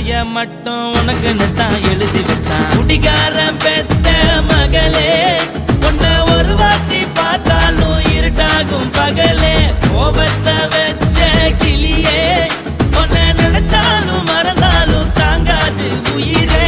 வார்த்தைய மட்டும் உனக்குன்னு தான் எழுதி வச்சான் குடிகாரன் பெத்த மகளே உன்னை ஒரு வாட்டி பார்த்தாலும் இருட்டாகும் பகலே கோபத்தை வச்ச கிளியே உன்னை நினைச்சாலும் மறந்தாலும் தாங்காது உயிரே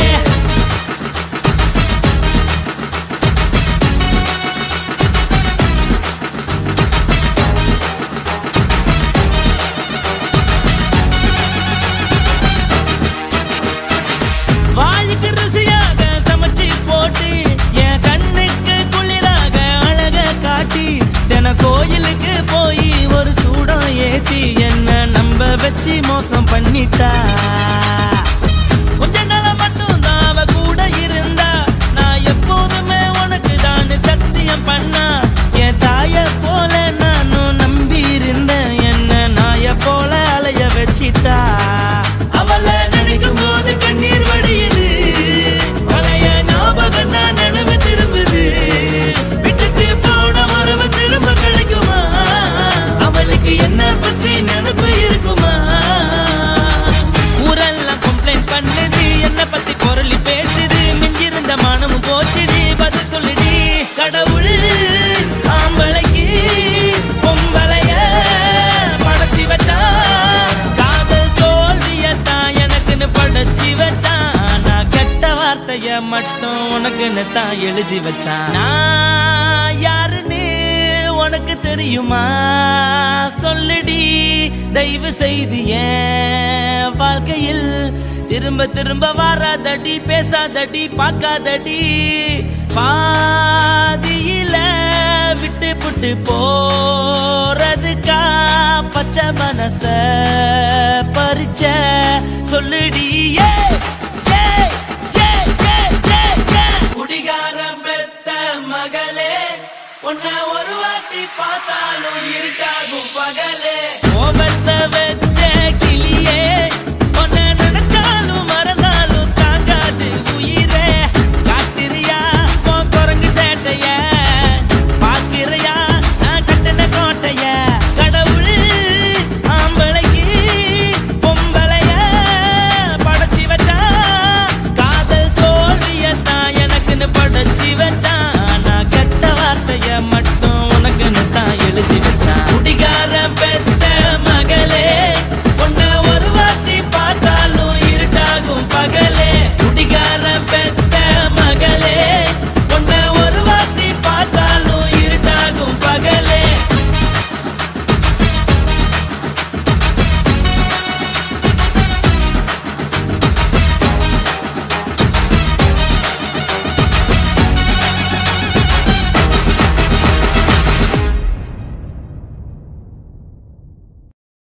வாய்க்கு ருசியாக சமைச்சு போட்டு என் கண்ணுக்கு குளிராக அழக காட்டி தின கோயிலுக்கு போய் ஒரு சூடம் ஏத்தி என்ன நம்ப வச்சு மோசம் பண்ணிட்டா கொஞ்ச நாள மட்டும் தான் அவ கூட இருந்தா நான் எப்போதுமே உனக்கு தான் சத்தியம் பண்ணா என் தாய போல நானும் நம்பி இருந்தேன் என்ன நாய போல அலைய வச்சிட்டா அவளை நினைக்கும் போது கண்ணீர் வடியுது பழைய ஞாபகம் தான் நினைவு திரும்புது விட்டுட்டு போன உறவு திரும்ப கிடைக்குமா அவளுக்கு என்ன பத்தி நினைப்பு இருக்குமா ஊரெல்லாம் கம்ப்ளைண்ட் பண்ணுது என்ன பத்தி பொருளி பேசுது மிஞ்சிருந்த மானமும் போச்சுடி பதில் சொல்லுடி கடவுள் ஆம்பளைக்கு பொம்பளைய படைச்சி வச்சான் காதல் தோல்வியத்தான் எனக்குன்னு படைச்சி வச்சான் நான் கெட்ட வார்த்தைய மட்டும் உனக்குன்னு தான் எழுதி வச்சான் நான் யாருன்னு உனக்கு தெரியுமா சொல்லுடி தயவு செய்து என் வாழ்க்கையில் திரும்ப திரும்ப வராதடி பேசாதடி பார்க்காதடி பாதியில விட்டு புட்டு போறதுக்கா பச்சை மனச பறிச்ச சொல்லுடி ஏ, ஏ, ஏ, ஏ, ஏ, ஏ. குடிகாரம் பெத்த மகளே உன்னை ஒரு வாட்டி பார்த்தாலும் இருட்டாகும் பகலே கோபத்தை